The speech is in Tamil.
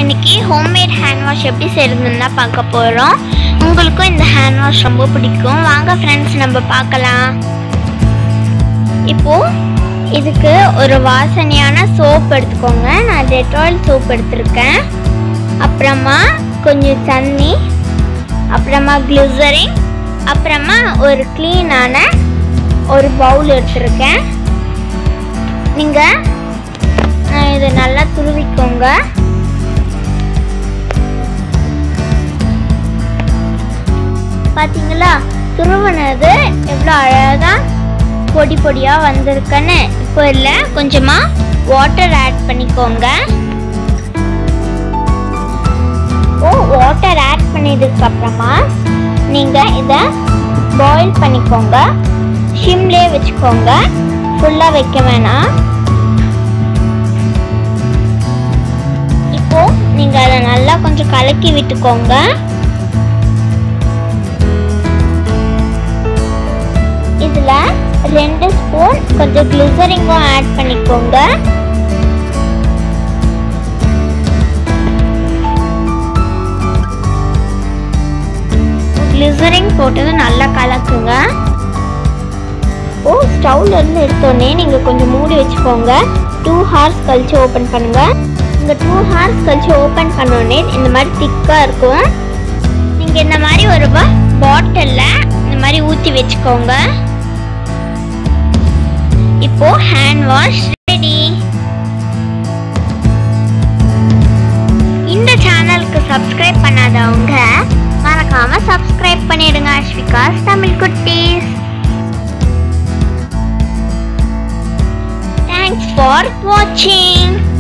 இன்னைக்கு ஹோம்மேட் ஹேண்ட் வாஷ் எப்படி செய்யறதுன்னு தான் பார்க்க போகிறோம் உங்களுக்கும் இந்த ஹேண்ட் வாஷ் ரொம்ப பிடிக்கும் வாங்க ஃப்ரெண்ட்ஸ் நம்ம பார்க்கலாம் இப்போ இதுக்கு ஒரு வாசனையான சோப் எடுத்துக்கோங்க நான் டெட்டால் சோப் எடுத்திருக்கேன் அப்புறமா கொஞ்சம் தண்ணி அப்புறமா க்ளிசரிங் அப்புறமா ஒரு க்ளீனான ஒரு பவுல் எடுத்திருக்கேன் நீங்கள் இதை நல்லா துருவிக்கோங்க பார்த்தீங்களா துருவினது எவ்வளோ அழகாக பொடி பொடியாக வந்திருக்குன்னு இப்போ இல்லை கொஞ்சமாக வாட்டர் ஆட் பண்ணிக்கோங்க ஓ வாட்டர் ஆட் பண்ணதுக்கு அப்புறமா நீங்கள் இதை பாயில் பண்ணிக்கோங்க ஷிம்லே வச்சுக்கோங்க ஃபுல்லாக வைக்க வேணாம் இப்போ நீங்கள் அதை நல்லா கொஞ்சம் கலக்கி விட்டுக்கோங்க இதில் ரெண்டு ஸ்பூன் கொஞ்சம் கிளிசரிங்கும் ஆட் பண்ணிக்கோங்க கிளிசரிங் போட்டது நல்லா கலக்குங்க ஓ ஸ்டவ்ல இருந்து எடுத்தோடனே நீங்கள் கொஞ்சம் மூடி வச்சுக்கோங்க டூ ஹார்ஸ் கழிச்சு ஓப்பன் பண்ணுங்க நீங்கள் டூ ஹார்ஸ் கழிச்சு ஓப்பன் பண்ணோடனே இந்த மாதிரி திக்காக இருக்கும் நீங்கள் இந்த மாதிரி ஒரு பாட்டிலில் இந்த மாதிரி ஊற்றி வச்சுக்கோங்க இப்போ ஹேண்ட் வாஷ் ரெடி இந்த சேனலுக்கு சப்ஸ்கிரைப் பண்ணாதவங்க மறக்காம சப்ஸ்கிரைப் பண்ணிடுங்க அஸ்விகாஸ் தமிழ் குட்டீஸ் தேங்க்ஸ் ஃபார் வாட்சிங்